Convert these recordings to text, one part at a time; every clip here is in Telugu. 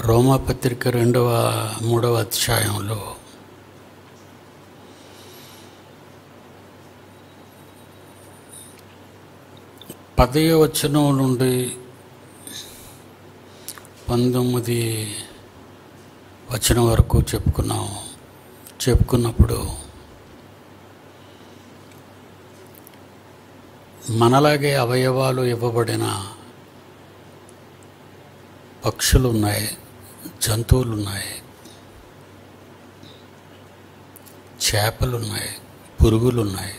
రోమాపత్రిక రెండవ మూడవ అధ్యాయంలో పదవ వచనం నుండి పంతొమ్మిది వచనం వరకు చెప్పుకున్నాం చెప్పుకున్నప్పుడు మనలాగే అవయవాలు ఇవ్వబడిన పక్షులు ఉన్నాయి జంతువులు ఉన్నాయి చేపలు ఉన్నాయి పురుగులు ఉన్నాయి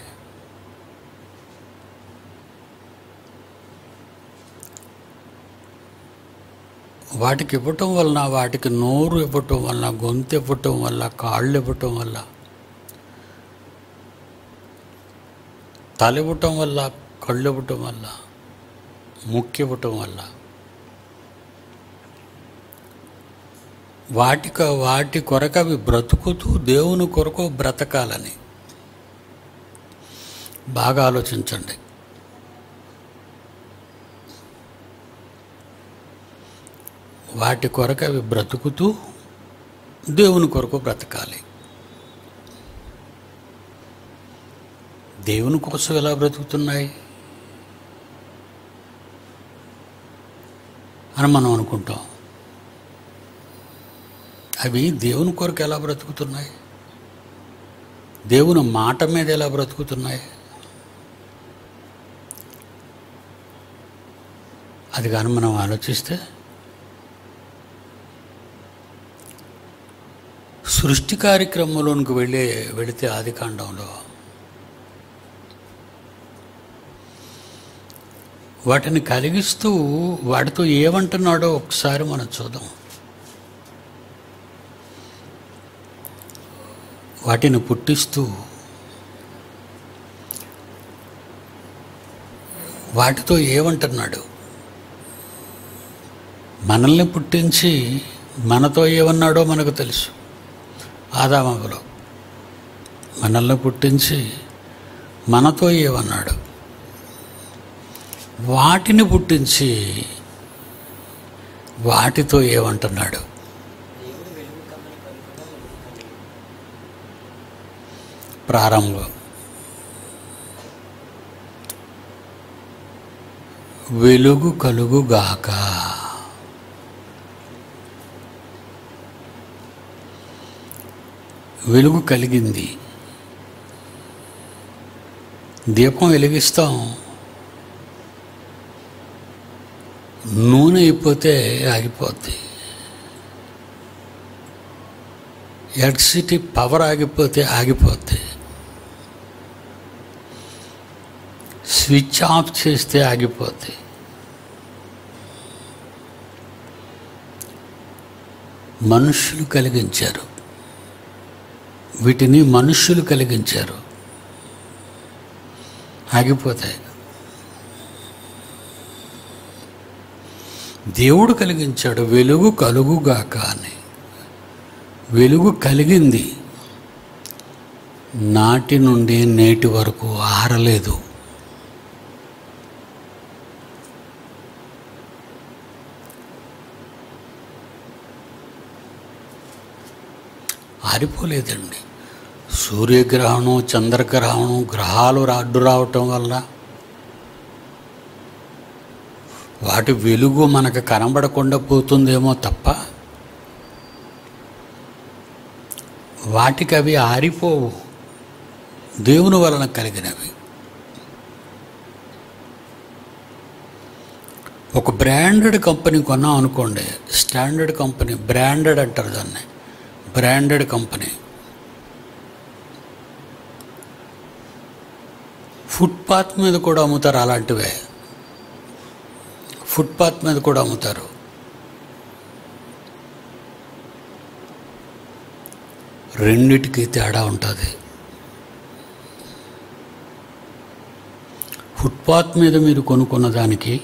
వాటికి ఇవ్వటం వలన వాటికి నోరు ఇవ్వటం వలన గొంతు ఇవ్వటం వల్ల కాళ్ళు ఇవ్వటం వల్ల తల ఇవ్వటం వల్ల కళ్ళు ఇవ్వటం వల్ల ముక్కు ఇవ్వటం వల్ల వాటిక వాటి కొరకు అవి బ్రతుకుతూ దేవుని కొరకు బ్రతకాలని బాగా ఆలోచించండి వాటి కొరకు అవి బ్రతుకుతూ దేవుని కొరకు బ్రతకాలి దేవుని కోసం ఎలా బ్రతుకుతున్నాయి అని మనం అనుకుంటాం అవి దేవుని కొరకు ఎలా బ్రతుకుతున్నాయి దేవుని మాట మీద ఎలా బ్రతుకుతున్నాయి అది కానీ మనం ఆలోచిస్తే సృష్టి కార్యక్రమంలోనికి వెళ్ళే వెళితే ఆది కాండంలో వాటిని కలిగిస్తూ వాటితో ఏమంటున్నాడో ఒకసారి మనం చూద్దాం వాటిని పుట్టిస్తూ వాటితో ఏమంటున్నాడు మనల్ని పుట్టించి మనతో ఏమన్నాడో మనకు తెలుసు ఆదామగులో మనల్ని పుట్టించి మనతో ఏమన్నాడు వాటిని పుట్టించి వాటితో ఏమంటున్నాడు దేవుడు వెలుగు కమ్మని పలుకుగా ప్రారంభం వెలుగు కలుగుగాక వెలుగు కలిగింది దీపం వెలిగిస్తాం నూనె అయిపోతే ఆగిపోద్ది ఎలక్ట్రిసిటీ పవర్ ఆగిపోతే ఆగిపోద్ది స్విచ్ ఆఫ్ చేస్తే ఆగిపోద్ది మనుషులు కలిగించారు వీటిని మనుష్యులు కలిగించారు ఆగిపోతాయి దేవుడు కలిగించాడు వెలుగు కలుగుగాక అని వెలుగు కలిగింది నాటి నుండి నేటి వరకు ఆరలేదు ఆరిపోలేదండి సూర్యగ్రహణం చంద్రగ్రహణం గ్రహాలు అడ్డు రావటం వల్ల వాటి వెలుగు మనకు కనబడకుండా పోతుందేమో తప్ప వాటికి అవి ఆరిపోవు దేవుని వలన కలిగినవి ఒక బ్రాండెడ్ కంపెనీ కొన్నాం అనుకోండి స్టాండర్డ్ కంపెనీ బ్రాండెడ్ అంటారు దాన్ని బ్రాండెడ్ కంపెనీ ఫుట్పాత్ మీద కూడా అమ్ముతారు అలాంటివే ఫుట్పాత్ మీద కూడా అమ్ముతారు రెండిటికి తేడా ఉంటుంది ఫుట్పాత్ మీద మీరు కొనుక్కున్న దానికి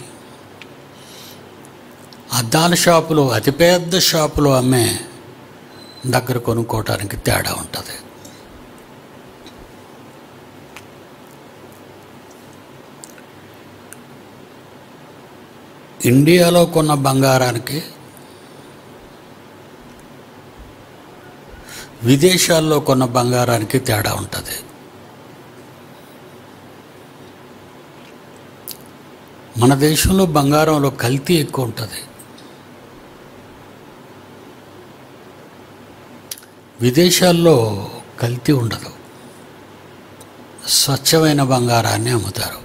అద్దాల షాపులో అతిపెద్ద షాపులో అమ్మే దగ్గర కొనుక్కోవటానికి తేడా ఉంటుంది ఇండియాలో కొన్న బంగారానికి విదేశాల్లో కొన్న బంగారానికి తేడా ఉంటుంది మన దేశంలో బంగారంలో కల్తీ ఎక్కువ ఉంటుంది విదేశాల్లో కల్తీ ఉండదు స్వచ్ఛమైన బంగారాన్ని అమ్ముతారు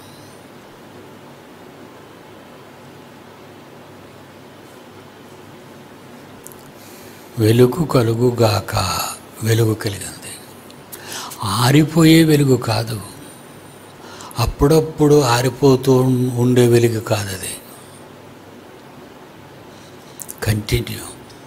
వెలుగు కలుగుగాక వెలుగు కలిగింది ఆరిపోయే వెలుగు కాదు అప్పుడప్పుడు ఆరిపోతూ ఉండే వెలుగు కాదు అది కంటిన్యూ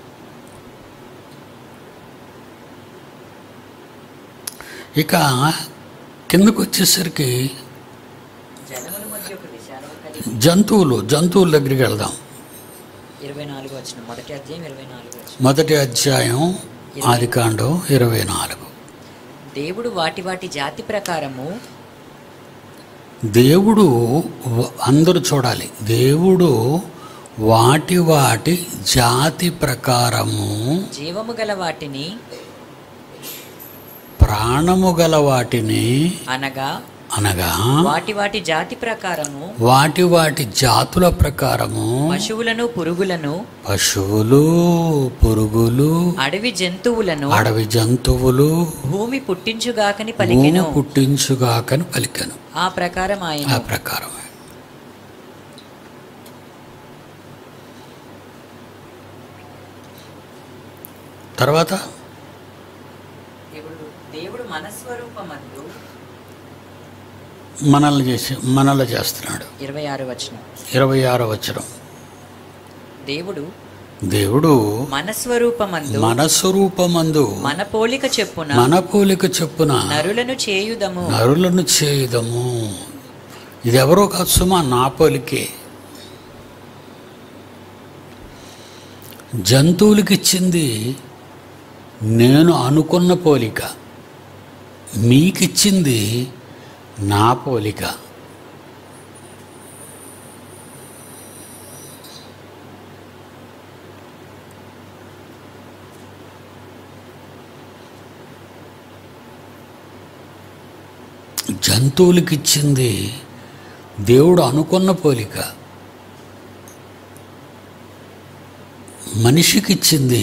ఇక కిందకు వచ్చేసరికి జనముల మధ్య ఒక విశాలం కలిగి జంతువులు జంతువుల దగ్గరికి వెళ్దాం ఇరవై నాలుగు వచ్చిన మొదటి అధ్యాయం ఇరవై నాలుగు వచ్చిన మొదటి అధ్యాయం ఆదికాండం ఇరవై నాలుగు దేవుడు వాటి వాటి జాతి ప్రకారము దేవుడు వ- అందరూ చూడాలి దేవుడు వాటి వాటి జాతి ప్రకారము జీవము గల వాటిని ప్రాణము గల వాటిని అనగా అనగా వాటి వాటి జాతి ప్రకారము వాటి వాటి జాతుల ప్రకారము పశువులను పురుగులను పశువులు పురుగులు అడవి జంతువులను అడవి జంతువులు భూమి పుట్టించుగాకని భూమి పలికెను పుట్టించుగాకని పలికాను ఆ ప్రకారం ఆయన ఆ ప్రకారమే తర్వాత దేవుడు దేవుడు మనస్వరూపమందు మనల్ని చేసి మనల్ని చేస్తున్నాడు ఇరవై ఆరు వచనం ఇరవై ఆరో వచ్చరం దేవుడు దేవుడు మనస్వరూపమందు మన స్వరూపమందు మన పోలిక చెప్పున మన పోలిక చొప్పున నరులను చేయుదము నరులను చేయదము ఇది ఎవరో కాదు సుమా నా పోలికే జంతువులకి ఇచ్చింది నేను అనుకున్న పోలిక మీకిచ్చింది నా పోలిక జంతువులకి ఇచ్చింది దేవుడు అనుకున్న పోలిక మనిషికి ఇచ్చింది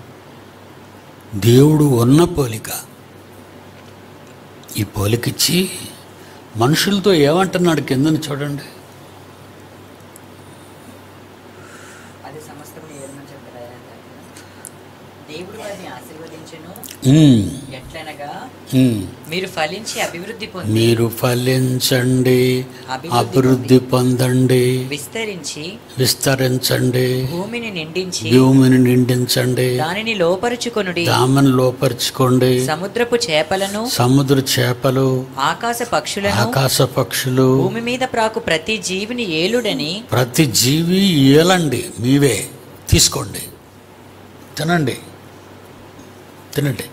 దేవుడు ఉన్న పోలిక ఈ పోలికిచ్చి మనుషులతో ఏమంటున్నాడు కిందని చూడండి అది సమస్తము ఏమని చెప్పారు దేవుడు వారిని ఆశీర్వదించెను ఉమ్, ఎట్లనగా ఉమ్. మీరు ఫలించి అభివృద్ధి పొంది మీరు ఫలించండి అభివృద్ధి పొందండి విస్తరించి విస్తరించండి భూమిని నిండించి భూమిని నిండించండి దానిని లోపరుచుకొనుడి దామని లోపరుచుకోండి సముద్రపు చేపలను సముద్ర చేపలు ఆకాశ పక్షులను ఆకాశ పక్షులు భూమి మీద ప్రాకు ప్రతి జీవిని ఏలుడని ప్రతి జీవి ఏలండి మీవే తీసుకోండి తినండి తినండి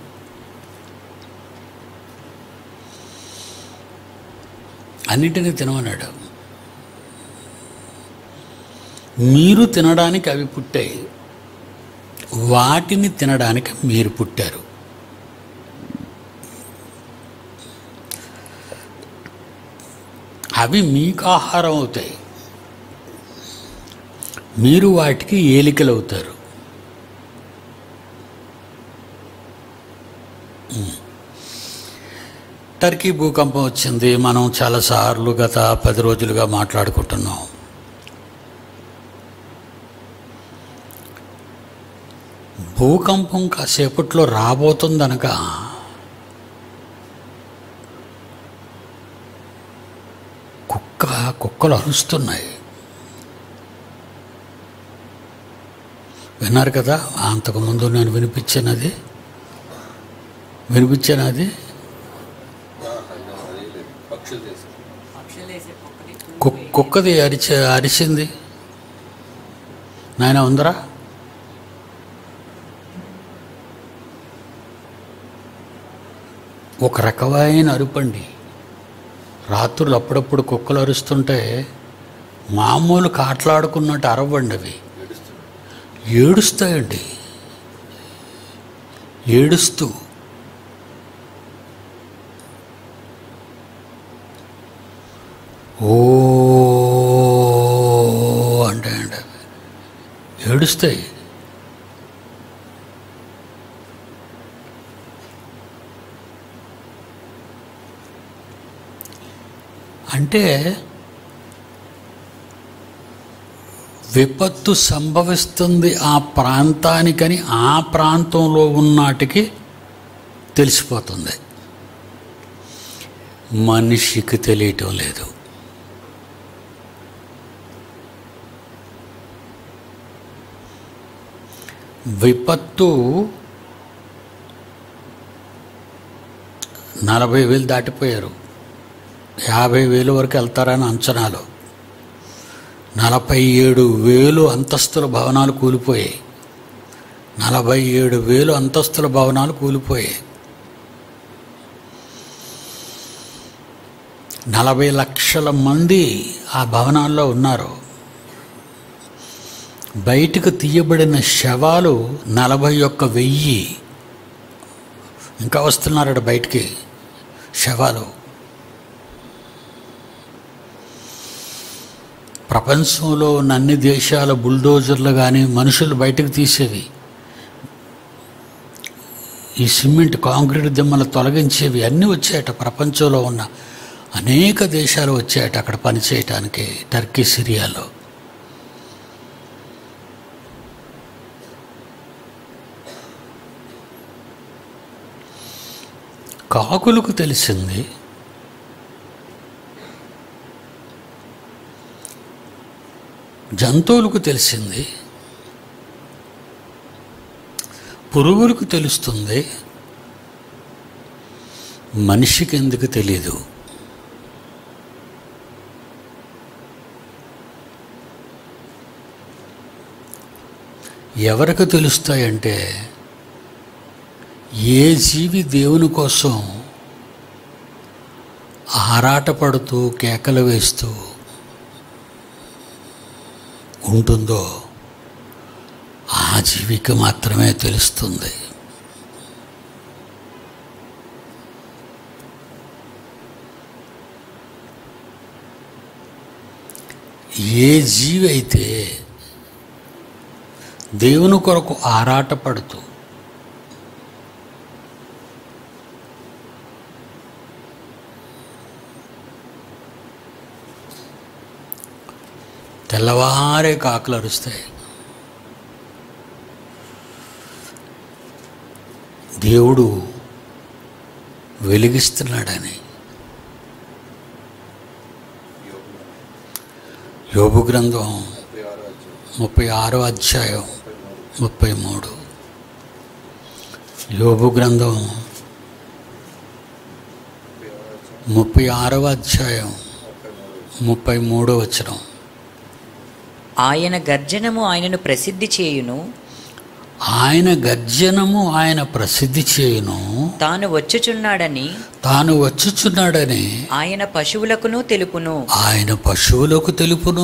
అన్నిటినీ తినమన్నాడు మీరు తినడానికి అవి పుట్టాయి వాటిని తినడానికి మీరు పుట్టారు అవి మీకు ఆహారం అవుతాయి మీరు వాటికి ఏలికలు అవుతారు ఉమ్. టర్కీ భూకంపం వచ్చింది మనం చాలాసార్లు గత పది రోజులుగా మాట్లాడుకుంటున్నాం భూకంపం కాసేపట్లో రాబోతుందనగా కుక్క కుక్కలు అరుస్తున్నాయి విన్నారు కదా అంతకుముందు నేను వినిపించానది వినిపించానది పక్షులేసే కుక్కని కు- కుక్కది అరిచే అరిచింది నాయన ఉందరా ఒక రకమైన అరుపండి రాత్రులు అప్పుడప్పుడు కుక్కలు అరుస్తుంటే మామూలు కాట్లాడుకున్నట్టు అరవండి అవి ఏడుస్తాయండి ఏడుస్తూ ఓ అంటే అంటే ఏడుస్తాయి అంటే విపత్తు సంభవిస్తుంది ఆ ప్రాంతానికని ఆ ప్రాంతంలో ఉన్నాటికి తెలిసిపోతుంది మనిషికి తెలియటం లేదు విపత్తు నలభై వేలు దాటిపోయారు యాభై వేలు వరకు వెళ్తారని అంచనాలు నలభై ఏడు వేలు అంతస్తుల భవనాలు కూలిపోయాయి నలభై ఏడు వేలు అంతస్తుల భవనాలు కూలిపోయాయి నలభై లక్షల మంది ఆ భవనాల్లో ఉన్నారు బయటకు తీయబడిన శవాలు నలభై ఒక్క వెయ్యి ఇంకా వస్తున్నారట బయటికి శవాలు ప్రపంచంలో ఉన్న అన్ని దేశాల బుల్డోజర్లు కానీ మనుషులు బయటకు తీసేవి ఈ సిమెంట్ కాంక్రీట్ దిమ్మలు తొలగించేవి అన్నీ వచ్చాయట ప్రపంచంలో ఉన్న అనేక దేశాలు వచ్చాయట అక్కడ పనిచేయటానికి టర్కీ సిరియాలో కాకులకు తెలిసింది జంతువులకు తెలిసింది పురుగులకు తెలుస్తుంది మనిషికి ఎందుకు తెలీదు ఎవరికి తెలుస్తాయంటే ఏ జీవి దేవుని కోసం ఆరాటపడుతూ కేకలు వేస్తూ ఉంటుందో ఆ జీవికి మాత్రమే తెలుస్తుంది ఏ జీవి అయితే దేవుని కొరకు ఆరాటపడుతూ తెల్లవారే కాకులు అరుస్తాయి దేవుడు వెలిగిస్తున్నాడని యోబు గ్రంథం ముప్పై ఆరో అధ్యాయం ముప్పై మూడు యోబు గ్రంథం ముప్పై ఆరవ అధ్యాయం ముప్పై మూడో వచనం ఆయన గర్జనము ఆయనను ప్రసిద్ధి చేయును ఆయన గర్జనము ఆయన ప్రసిద్ధి చేయును తాను వచ్చుచున్నాడని తాను వచ్చుచున్నాడని ఆయన పశువులకును తెలుపును ఆయన పశువులకు తెలుపును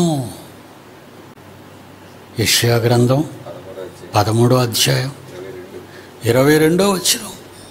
యెషయా గ్రంథం పదమూడో అధ్యాయం ఇరవై రెండో వచనం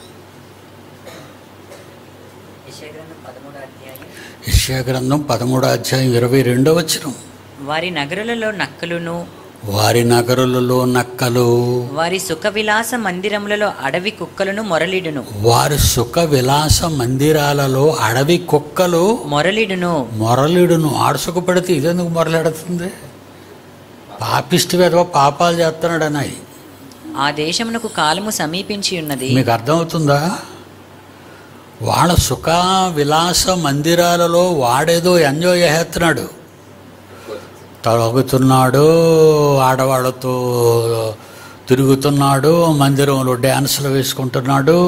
యెషయా గ్రంథం పదమూడో అధ్యాయం ఇరవై రెండో వచనం వారి నగరులలో నక్కలును వారి నగరులలో నక్కలు వారి సుఖ విలాస మందిరములలో అడవి కుక్కలను మొరలిడును వారి సుఖ విలాస మందిరాలలో అడవి కుక్కలు మొరలిడును మొరలిడును ఆడుసుకుపడితే ఇదెందుకు మొరలెడుతుంది పాపిష్టి విధవ పాపాలు చేస్తున్నాడు అన్నాయి ఆ దేశమునకు కాలము సమీపించి ఉన్నది మీకు అర్థమవుతుందా వాళ్ళ సుఖ విలాస మందిరాలలో వాడేదో ఎంజాయ్ చేస్తున్నాడు తాగుతున్నాడు ఆడవాళ్ళతో తిరుగుతున్నాడు మందిరంలో డ్యాన్సులు వేసుకుంటున్నాడు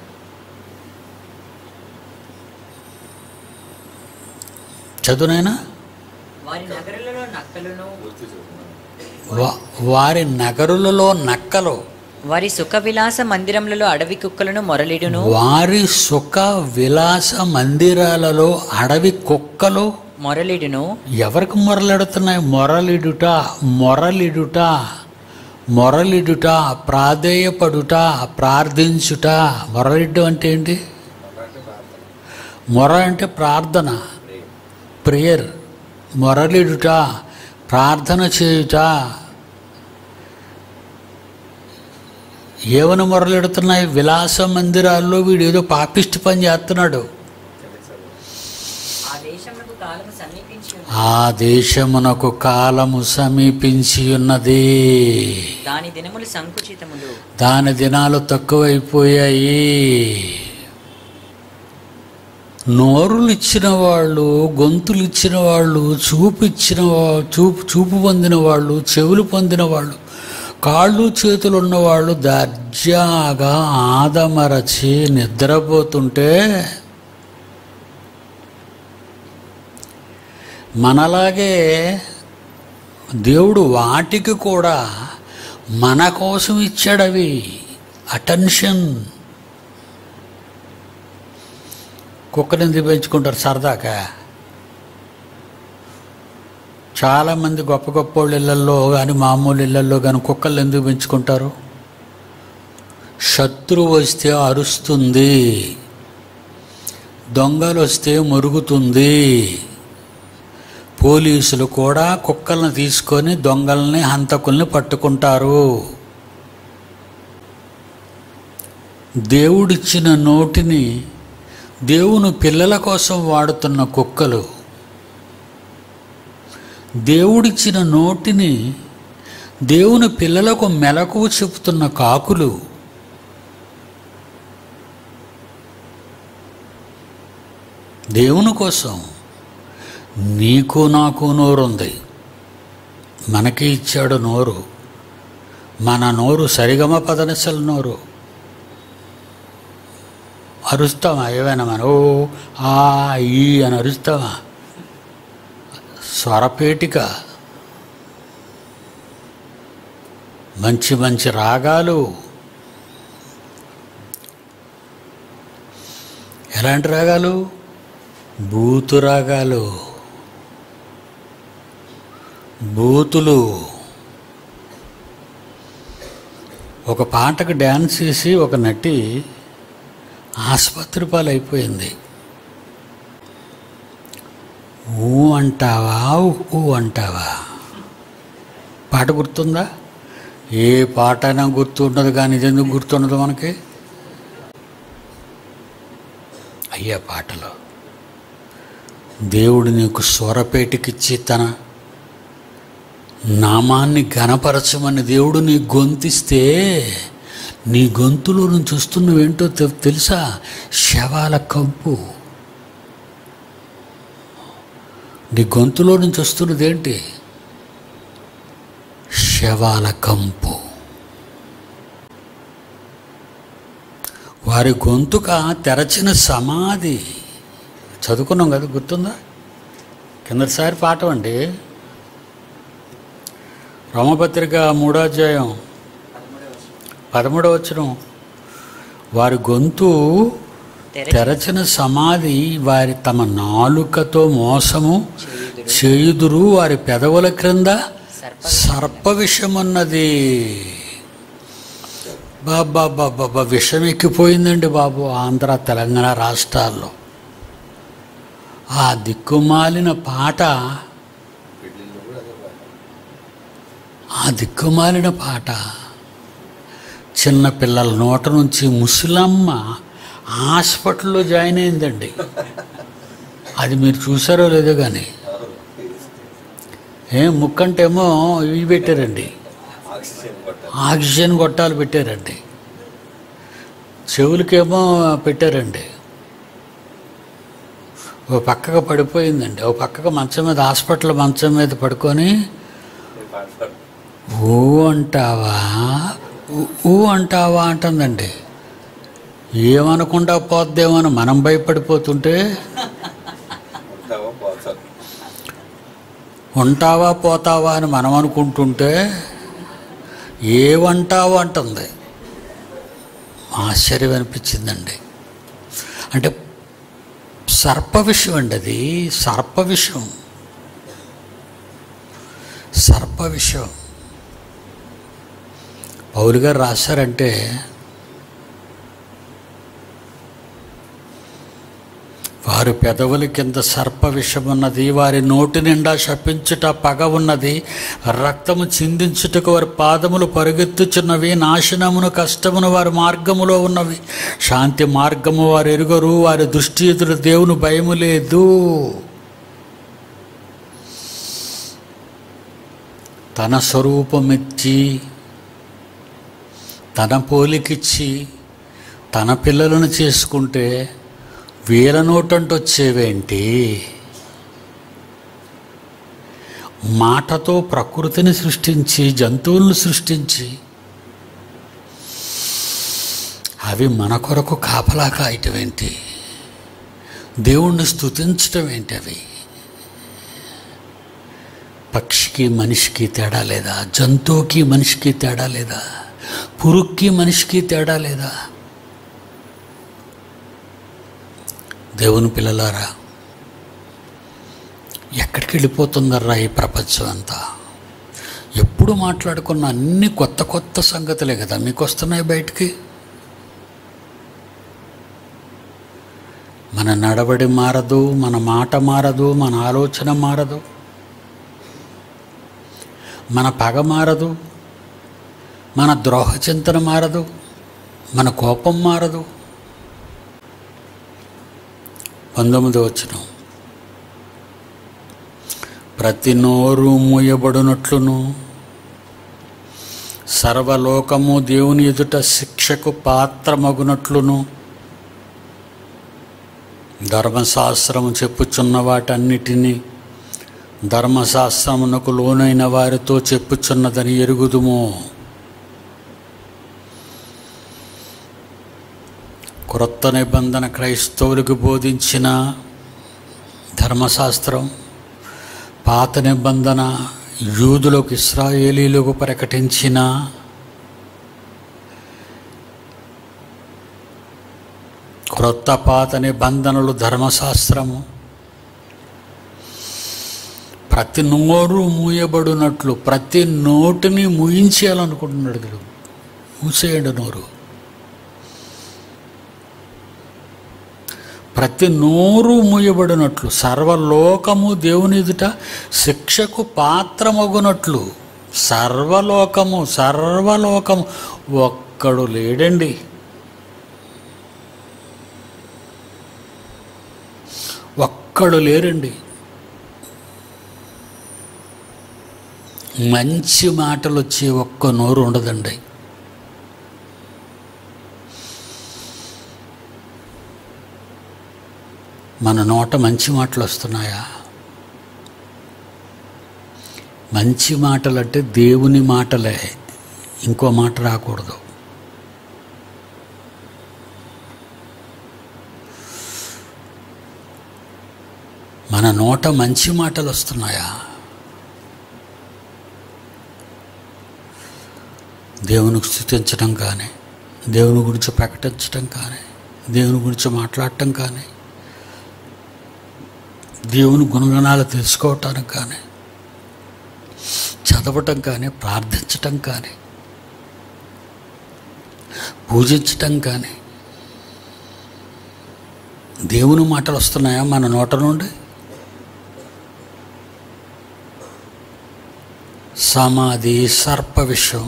చదువునైనా వారి నగరులలో నక్కలును వా- వారి నగరులలో నక్కలు వారి సుఖ విలాస మందిరములలో అడవి కుక్కలను మొరలిడును వారి సుఖ విలాస మందిరాలలో అడవి కుక్కలు మొరలిడును ఎవరికి మొరలెడుతున్నాయి మొరలిడుట మొరలిడుట మొరలిడుట ప్రాధేయపడుట ప్రార్థించుట మొరలిడ్డం అంటే ఏంటి మొర అంటే ప్రార్థన ప్రేయర్ మొరలిడుట ప్రార్థన చేయుట ఏమని మొరలిడుతున్నాయి విలాస మందిరాల్లో వీడు ఏదో పాపిష్టి పని చేస్తున్నాడు ఆ దేశమునకు కాలము సమీపించి ఉన్నది. ఆ దేశమునకు కాలము సమీపించి ఉన్నది దాని దినములు సంకుచితములు దాని దినాలు తక్కువైపోయాయి నోరులు ఇచ్చిన వాళ్ళు గొంతులు ఇచ్చిన వాళ్ళు చూపు ఇచ్చిన వా- చూపు చూపు పొందిన వాళ్ళు చెవులు పొందిన వాళ్ళు కాళ్ళు చేతులు ఉన్నవాళ్ళు దర్జాగా ఆదమరచి నిద్రపోతుంటే మనలాగే దేవుడు వాటికి కూడా మన కోసం ఇచ్చాడు అవి అటెన్షన్ కుక్కని ఎందుకు పెంచుకుంటారు సరదాకా చాలామంది గొప్ప గొప్ప వాళ్ళ ఇళ్ళల్లో కానీ మామూలు ఇళ్ళల్లో కానీ కుక్కలు ఎందుకు పెంచుకుంటారు శత్రువు వస్తే అరుస్తుంది దొంగలు వస్తే మురుగుతుంది పోలీసులు కూడా కుక్కలను తీసుకొని దొంగల్ని హంతకుల్ని పట్టుకుంటారు దేవుడిచ్చిన నోటిని దేవుని పిల్లల కోసం వాడుతున్న కుక్కలు దేవుడిచ్చిన నోటిని దేవుని పిల్లలకు మెలకువ చెబుతున్న కాకులు దేవుని కోసం నీకు నాకు నోరుంది మనకి ఇచ్చాడు నోరు మన నోరు సరిగమ పదనసల నోరు అరుస్తామా ఏమైనా మనం ఓ ఆ ఈ అని అరుస్తామా స్వరపేటిక మంచి మంచి రాగాలు ఎలాంటి రాగాలు బూతు రాగాలు బూతులు ఒక పాటకు డ్యాన్స్ చేసి ఒక నటి ఆసుపత్రి పాలైపోయింది ఊ అంటావా ఊ అంటావా పాట గుర్తుందా ఏ పాట అయినా గుర్తుండదు కానీ ఇది ఎందుకు గుర్తుండదు మనకి అయ్యా పాటలు దేవుడు నీకు స్వరపేటికిచ్చి తన నామాన్ని ఘనపరచమని దేవుడు నీ గొంతిస్తే నీ గొంతులో నుంచి వస్తున్నవేంటో తె- తెలుసా శవాల కంపు నీ గొంతులో నుంచి వస్తున్నది ఏంటి శవాల కంపు వారి గొంతుక తెరచిన సమాధి చదువుకున్నాం కదా గుర్తుందా కిందసారి పాఠం అండి రోమపత్రిక మూడో అధ్యాయం పదమూడవ వచనం వారి గొంతు తెరచి తెరచిన సమాధి వారి తమ నాలుకతో మోసము చేయుదురు. చేయుదురు వారి పెదవుల క్రింద సర్ప సర్ప విషమున్నది బాబా బాబా విషం ఎక్కిపోయిందండి బాబు ఆంధ్ర తెలంగాణ రాష్ట్రాల్లో ఆ దిక్కుమాలిన పాట ఆ దిక్కుమాలిన పాట చిన్న పిల్లల నోట నుంచి ముసలమ్మ హాస్పిటల్లో జాయిన్ అయిందండి అది మీరు చూసారో లేదో కానీ ఏ ముక్కంటేమో ఇవి పెట్టారండి ఆక్సిజన్ గొట్టాలు పెట్టారండి చెవులకేమో పెట్టారండి ఓ పక్కకు పడిపోయిందండి ఓ పక్కకు మంచం మీద హాస్పిటల్ మంచం మీద పడుకొని ఊ అంటావా ఊ- ఊ అంటావా అంటుందండి ఏమనకుండా పోద్దేమని మనం భయపడిపోతుంటే ఉంటావా పోతావా అని మనం అనుకుంటుంటే ఏమంటావు అంటుంది ఆశ్చర్యం అనిపించిందండి అంటే సర్ప విషయం అండి అది సర్ప విషయం సర్ప విషయం పౌలు గారు రాశారంటే వారి పెదవుల కింద సర్ప విషమున్నది వారి నోటి నిండా శపించుట పగ ఉన్నది రక్తము చిందించుటకు వారి పాదములు పరుగెత్తుచున్నవి నాశనమును కష్టమును వారి మార్గములో ఉన్నవి శాంతి మార్గము వారు ఎరుగరు వారి దృష్టి ఎదురు దేవుని భయము లేదు తన స్వరూపమిచ్చి తన పోలికిచ్చి తన పిల్లలను చేసుకుంటే వీళ్ళ నోటంటూ వచ్చేవేంటి మాటతో ప్రకృతిని సృష్టించి జంతువులను సృష్టించి అవి మన కొరకు కాపలా కాయటం ఏంటి దేవుణ్ణి స్తుతించటం ఏంటి అవి పక్షికి మనిషికి తేడా లేదా జంతువుకి మనిషికి తేడా లేదా పురుగుకి మనిషికి తేడా లేదా దేవుని పిల్లలారా ఎక్కడికి వెళ్ళిపోతుందర్రా ఈ ప్రపంచం అంతా ఎప్పుడు మాట్లాడుకున్న అన్ని కొత్త కొత్త సంగతులే కదా మీకు వస్తున్నాయి బయటికి మన నడవడి మారదు మన మాట మారదు మన ఆలోచన మారదు మన పగ మారదు మన ద్రోహ చింతన మారదు మన కోపం మారదు పంతొమ్మిది వచ్చిన ప్రతి నోరు మూయబడినట్లును సర్వలోకము దేవుని ఎదుట శిక్షకు పాత్రమగునట్లును ధర్మశాస్త్రము చెప్పుచున్న వాటన్నిటినీ ధర్మశాస్త్రమునకు లోనైన వారితో చెప్పుచున్నదని ఎరుగుదుము క్రొత్త నిబంధన క్రైస్తవులకు బోధించిన ధర్మశాస్త్రం పాత నిబంధన యూదులకు ఇస్రాయేలీలకు ప్రకటించిన క్రొత్త పాత నిబంధనలు ధర్మశాస్త్రము ప్రతి నోరు మూయబడినట్లు ప్రతి నోటిని మూయించేయాలనుకుంటున్నాడు దేవుడు మూసేయండి నోరు ప్రతి నోరు మూయబడినట్లు సర్వలోకము దేవుని ఎదుట శిక్షకు పాత్రమగునట్లు సర్వలోకము సర్వలోకము ఒక్కడు లేడండి ఒక్కడు లేరండి మంచి మాటలు వచ్చే ఒక్క నోరు ఉండదండి మన నోట మంచి మాటలు వస్తున్నాయా మంచి మాటలు అంటే దేవుని మాటలే ఇంకో మాట రాకూడదు మన నోట మంచి మాటలు వస్తున్నాయా దేవునికి స్థుతించడం కానీ దేవుని గురించి ప్రకటించడం కానీ దేవుని గురించి మాట్లాడటం కానీ దేవుని గుణగణాలు తెలుసుకోవటానికి కానీ చదవటం కానీ ప్రార్థించటం కానీ పూజించటం కానీ దేవుని మాటలు వస్తున్నాయా మన నోట నుండి సమాధి సర్ప విషయం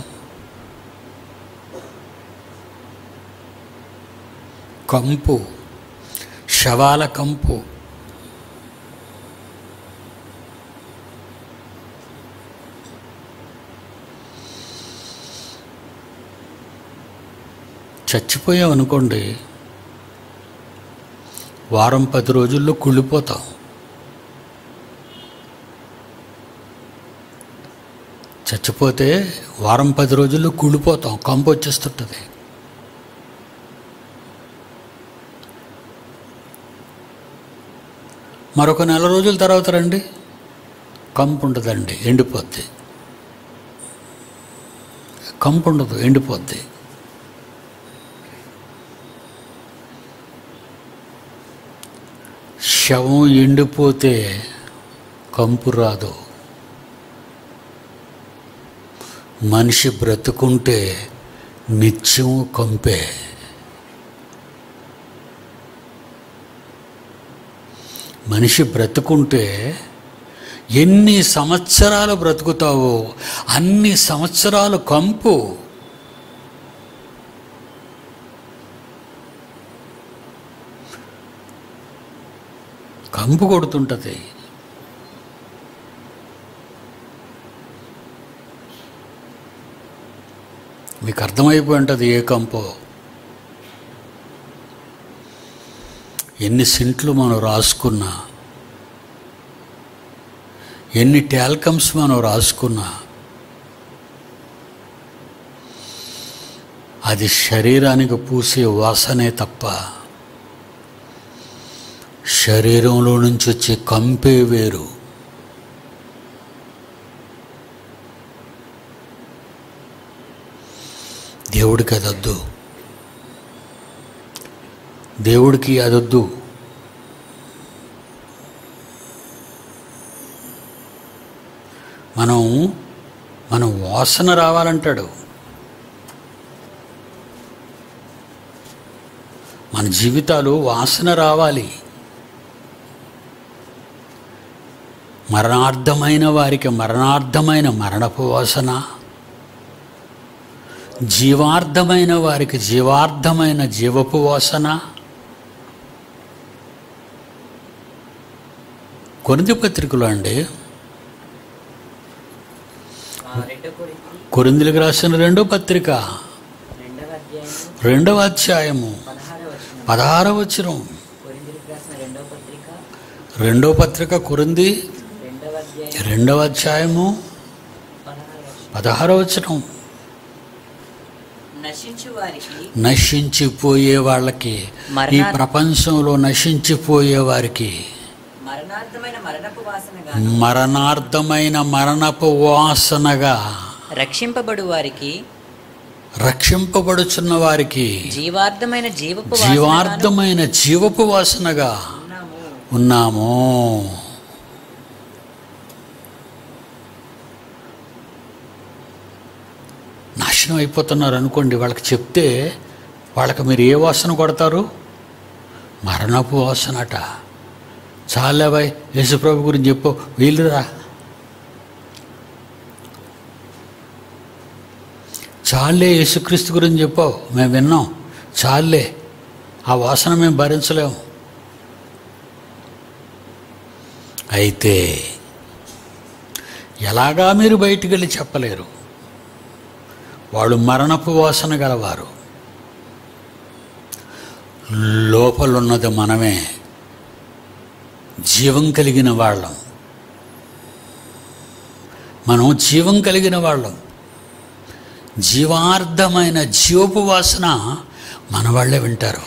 కంపు శవాల కంపు చచ్చిపోయాం అనుకోండి వారం పది రోజుల్లో కుళ్ళిపోతాం చచ్చిపోతే వారం పది రోజుల్లో కుళ్ళిపోతాం కంపు వచ్చేస్తుంటుంది మరొక నెల రోజుల తర్వాత రండి కంపు ఉండదండి ఎండిపోద్ది కంపు ఉండదు ఎండిపోద్ది శవం ఎండిపోతే కంపు రాదు మనిషి బ్రతుకుంటే నిత్యం కంపే మనిషి బ్రతుకుంటే ఎన్ని సంవత్సరాలు బ్రతుకుతావో అన్ని సంవత్సరాలు కంపు కంపు కొడుతుంటుంది మీకు అర్థమైపోయి ఉంటుంది ఏ కంపో ఎన్ని సెంట్లు మనం రాసుకున్నా ఎన్ని టాల్కమ్స్ మనం రాసుకున్నా అది శరీరానికి పూసే వాసనే తప్ప శరీరంలో నుంచి వచ్చే కంపే వేరు దేవుడికి అదొద్దు దేవుడికి అదొద్దు మనం మనం వాసన రావాలంటాడు మన జీవితాలు వాసన రావాలి మరణార్థమైన వారికి మరణార్థమైన మరణపు వాసన జీవార్థమైన వారికి జీవార్థమైన జీవపు వాసన కొరింది పత్రికలో అండి ఆ, రెండో కొరింథీ కొరిందులకు రాసిన రెండో పత్రిక రెండవ అధ్యాయం రెండవ అధ్యాయము పదహారవ వచనం పదహారవ వచనం కొరింథీయులకు రాసిన రెండవ పత్రిక రెండో పత్రిక కొరింది రెండవ అధ్యాయం రెండవ అధ్యాయము పదహారవ వచనం పదహారవ వచనం నశించు వారికి నశించిపోయే వాళ్ళకి ఈ మరణా- ప్రపంచంలో నశించిపోయే వారికి మరణార్థమైన మరణపు వాసనగా మరణార్థమైన మరణపు వాసనగా రక్షింపబడు వారికి రక్షింపబడుచున్న వారికి జీవార్థమైన జీవపు వాసనగాను జీవార్థమైన జీవపు వాసనగా ఉన్నాము ఉన్నాము నాశనం అయిపోతున్నారు అనుకోండి వాళ్ళకి చెప్తే వాళ్ళకి మీరు ఏ వాసన కొడతారు మరణపు వాసనట చాలే బాయ్ యేసుప్రభు గురించి చెప్పు వీలురా చాలే యేసుక్రీస్తు గురించి చెప్పావు మేము విన్నాం చాలే ఆ వాసన మేము భరించలేము అయితే ఎలాగా మీరు బయటికి వెళ్ళి చెప్పలేరు వాళ్ళు మరణపు వాసన గలవారు లోపలున్నది మనమే జీవం కలిగిన వాళ్ళం మనం జీవం కలిగిన వాళ్ళం జీవార్థమైన జీవపు వాసన మన వాళ్ళే వింటారు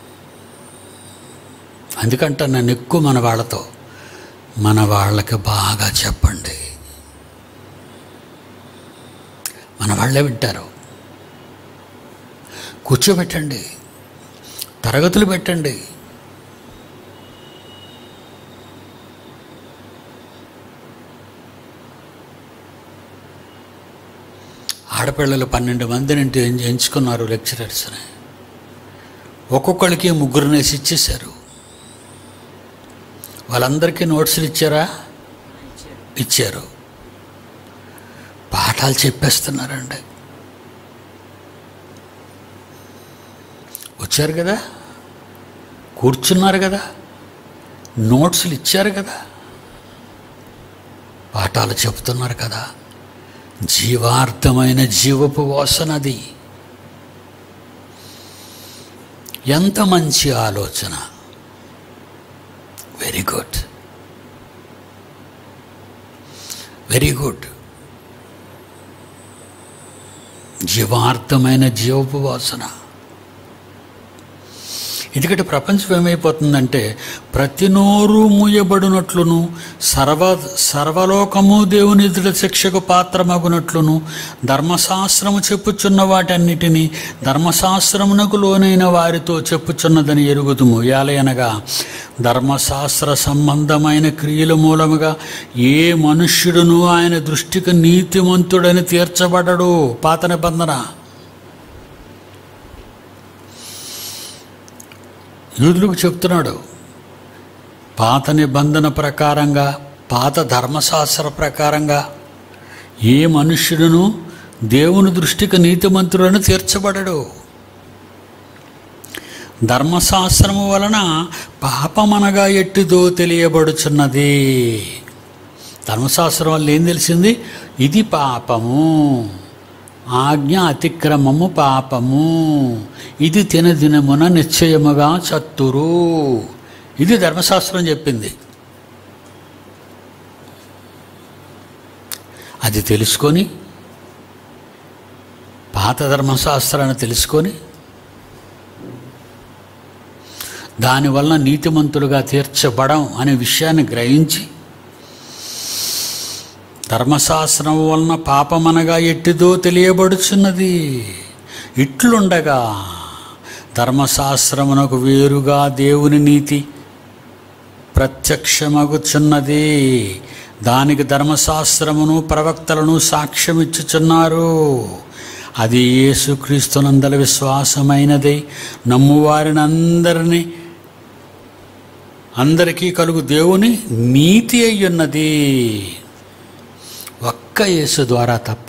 అందుకంటే నన్ను ఎక్కువ మన వాళ్ళతో మన వాళ్ళకి బాగా చెప్పండి మన వాళ్ళే వింటారు కూర్చోబెట్టండి తరగతులు పెట్టండి ఆడపిల్లలు పన్నెండు మందిని ఎంచు- ఎంచుకున్నారు లెక్చరర్స్ని ఒక్కొక్కరికి ముగ్గురునేసి ఇచ్చేశారు వాళ్ళందరికీ నోట్స్లు ఇచ్చారా ఇచ్చారు పాఠాలు చెప్పేస్తున్నారండి వచ్చారు కదా కూర్చున్నారు కదా నోట్స్లు ఇచ్చారు కదా పాఠాలు చెప్తున్నారు కదా జీవార్థమైన జీవపు వాసనది ఎంత మంచి ఆలోచన వెరీ గుడ్ వెరీ గుడ్ జీవార్థమైన జీవపు వాసన ఎందుకంటే ప్రపంచం ఏమైపోతుందంటే ప్రతి నోరు మూయబడినట్లును సర్వ సర్వలోకము దేవుని ఎదుట శిక్షకు పాత్రమగునట్లును ధర్మశాస్త్రము చెప్పుచున్న వాటన్నిటినీ ధర్మశాస్త్రమునకు లోనైన వారితో చెప్పుచున్నదని ఎరుగుదుము యాలయనగా ధర్మశాస్త్ర సంబంధమైన క్రియల మూలముగా ఏ మనుష్యుడును ఆయన దృష్టికి నీతిమంతుడని తీర్చబడడు పాత నిబంధన యూదులకు చెప్తున్నాడు పాత నిబంధన ప్రకారంగా పాత ధర్మశాస్త్ర ప్రకారంగా ఏ మనుష్యుడును దేవుని దృష్టికి నీతిమంతులను తీర్చబడడు ధర్మశాస్త్రము వలన పాపమనగా ఎట్టిదో తెలియబడుచున్నది ధర్మశాస్త్రం వల్ల ఏం తెలిసింది ఇది పాపము ఆజ్ఞ అతిక్రమము పాపము ఇది తినదినమున నిశ్చయముగా చత్తురు ఇది ధర్మశాస్త్రం చెప్పింది అది తెలుసుకొని పాత ధర్మశాస్త్రాన్ని తెలుసుకొని దానివల్ల నీతిమంతులుగా తీర్చబడం అనే విషయాన్ని గ్రహించి ధర్మశాస్త్రం వలన పాపమనగా ఎట్టిదో తెలియబడుచున్నది ఇట్లుండగా ధర్మశాస్త్రమునకు వేరుగా దేవుని నీతి ప్రత్యక్షమగుచున్నది దానికి ధర్మశాస్త్రమును ప్రవక్తలను సాక్ష్యమిచ్చుచున్నారు అది యేసుక్రీస్తునందల విశ్వాసమైనది నమ్మువారిని అందరినీ అందరికీ కలుగు దేవుని నీతి అయ్యున్నది ఒక్క యేసు ద్వారా తప్ప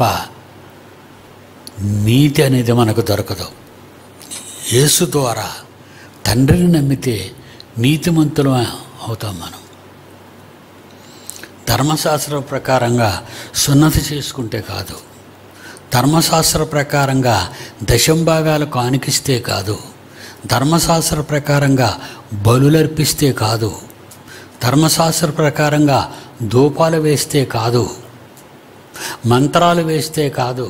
నీతి అనేది మనకు దొరకదు యేసు ద్వారా తండ్రిని నమ్మితే నీతిమంతులు అవుతాం మనం ధర్మశాస్త్ర ప్రకారంగా సున్నతి చేసుకుంటే కాదు ధర్మశాస్త్ర ప్రకారంగా దశంభాగాలు కానికిస్తే కాదు ధర్మశాస్త్ర ప్రకారంగా బలులర్పిస్తే కాదు ధర్మశాస్త్ర ప్రకారంగా ధూపాలు వేస్తే కాదు మంత్రాలు వేస్తే కాదు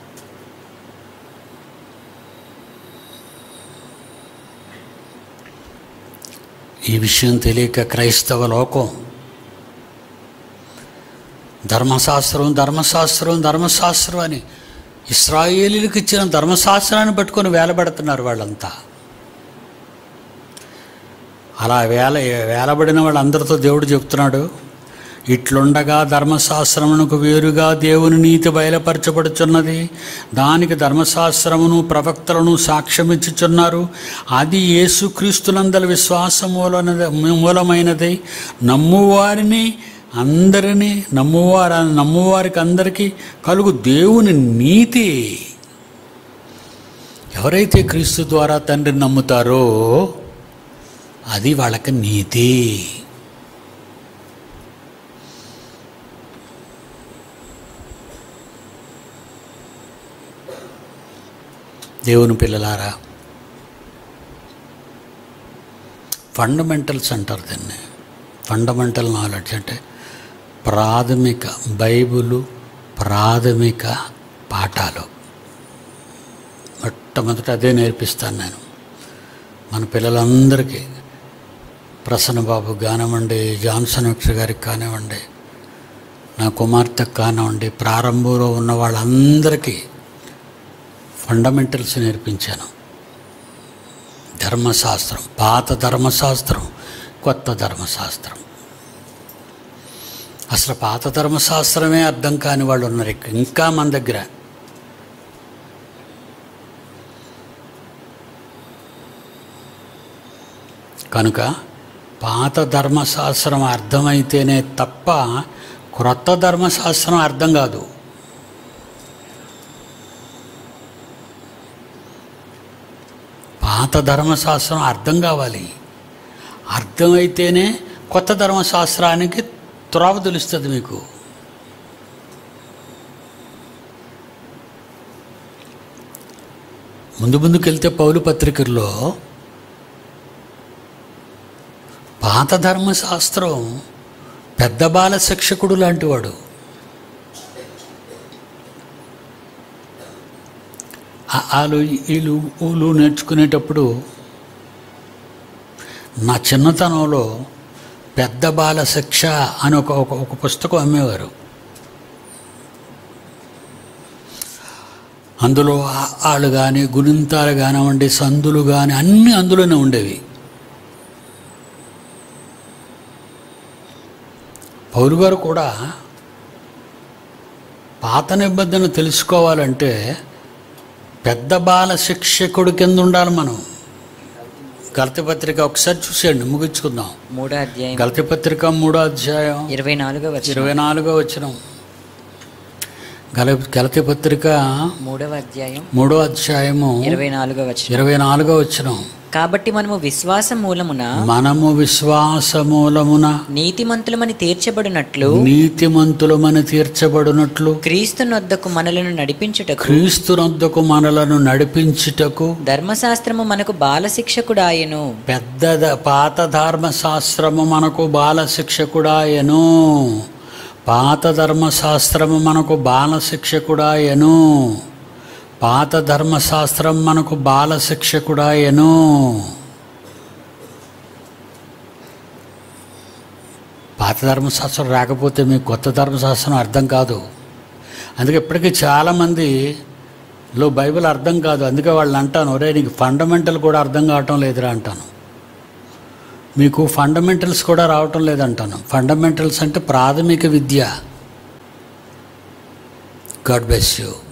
ఈ విషయం తెలియక క్రైస్తవ లోకం ధర్మశాస్త్రం ధర్మశాస్త్రం ధర్మశాస్త్రం అని ఇస్రాయేలీలకు ఇచ్చిన ధర్మశాస్త్రాన్ని పట్టుకొని వేలబడుతున్నారు వాళ్ళంతా అలా వేల వేలబడిన వాళ్ళందరితో దేవుడు చెప్తున్నాడు ఇట్లుండగా ధర్మశాస్త్రమునకు వేరుగా దేవుని నీతి బయలుపరచబడుచున్నది దానికి ధర్మశాస్త్రమును ప్రవక్తలను సాక్ష్యమిచ్చుచున్నారు అది యేసుక్రీస్తునందల విశ్వాసం మూలనది మూలమైనది నమ్మువారిని అందరినీ నమ్మువారు నమ్మువారికి అందరికీ కలుగు దేవుని నీతి ఎవరైతే క్రీస్తు ద్వారా తండ్రిని నమ్ముతారో అది వాళ్ళకి నీతి దేవుని పిల్లలారా ఫండమెంటల్స్ అంటారు దీన్ని ఫండమెంటల్ నాలెడ్జ్ అంటే ప్రాథమిక బైబిలు ప్రాథమిక పాఠాలు మొట్టమొదట అదే నేర్పిస్తాను నేను మన పిల్లలందరికీ ప్రసన్న బాబు కానివ్వండి జాన్సన్ విక్స్ గారికి కానివ్వండి నా కుమార్తెకు కానివ్వండి ప్రారంభంలో ఉన్న వాళ్ళందరికీ ఫండమెంటల్స్ నేర్పించాను ధర్మశాస్త్రం పాత ధర్మశాస్త్రం కొత్త ధర్మశాస్త్రం అసలు పాత ధర్మశాస్త్రమే అర్థం కాని వాళ్ళు ఉన్నారు ఇక- ఇంకా మన దగ్గర కనుక పాత ధర్మశాస్త్రం అర్థమైతేనే తప్ప క్రొత్త ధర్మశాస్త్రం అర్థం కాదు పాత ధర్మశాస్త్రం అర్థం కావాలి అర్థమైతేనే కొత్త ధర్మశాస్త్రానికి త్రోవ తెలుస్తుంది మీకు ముందు ముందుకు వెళ్తే పౌలు పత్రికల్లో పాత ధర్మశాస్త్రం పెద్ద బాల శిక్షకుడు లాంటివాడు ఆ- వాళ్ళు వీళ్ళు ఊళ్ళు నేర్చుకునేటప్పుడు నా చిన్నతనంలో పెద్ద బాల శిక్ష అని ఒక ఒక ఒక పుస్తకం అమ్మేవారు అందులో ఆ- ఆళ్ళు కానీ గుణింతాలు కానివ్వండి సందులు కానీ అన్నీ అందులోనే ఉండేవి పౌరు గారు కూడా పాత నిబంధన తెలుసుకోవాలంటే పెద్ద బాల శిక్షకుడు కింద ఉండాలి మనం గలతి పత్రిక ఒకసారి చూసేయండి ముగించుకుందాం మూడో అధ్యాయం గలతి పత్రిక మూడో అధ్యాయం ఇరవై నాలుగో వచ్చిన ఇరవై నాలుగో వచ్చిన గల గలతి పత్రిక మూడవ అధ్యాయం మూడో అధ్యాయము ఇరవై నాలుగో వచ్చిన ఇరవై నాలుగో వచ్చిన కాబట్టి మనము విశ్వాసం మూలమున మనము విశ్వాసమూలమున నీతిమంతులమని తీర్చబడినట్లు నీతిమంతులమని తీర్చబడినట్లు క్రీస్తు నొద్దకు మనలను నడిపించుటకు క్రీస్తునొద్దకు మనలను నడిపించుటకు ధర్మశాస్త్రము మనకు బాలశిక్షకుడాయను పెద్ద ద- పాత ధర్మశాస్త్రము మనకు బాల శిక్షకుడాయను పాత ధర్మశాస్త్రము మనకు బాల శిక్షకుడాయను పాత ధర్మశాస్త్రం మనకు బాల శిక్షకుడాయను పాత ధర్మశాస్త్రం రాకపోతే మీకు కొత్త ధర్మశాస్త్రం అర్థం కాదు అందుకే ఇప్పటికీ చాలామంది లో బైబిల్ అర్థం కాదు అందుకే వాళ్ళు అంటాను ఒరే నీకు ఫండమెంటల్ కూడా అర్థం కావటం లేదురా అంటాను మీకు ఫండమెంటల్స్ కూడా రావటం లేదంటాను ఫండమెంటల్స్ అంటే ప్రాథమిక విద్య గాడ్ బెస్ యూ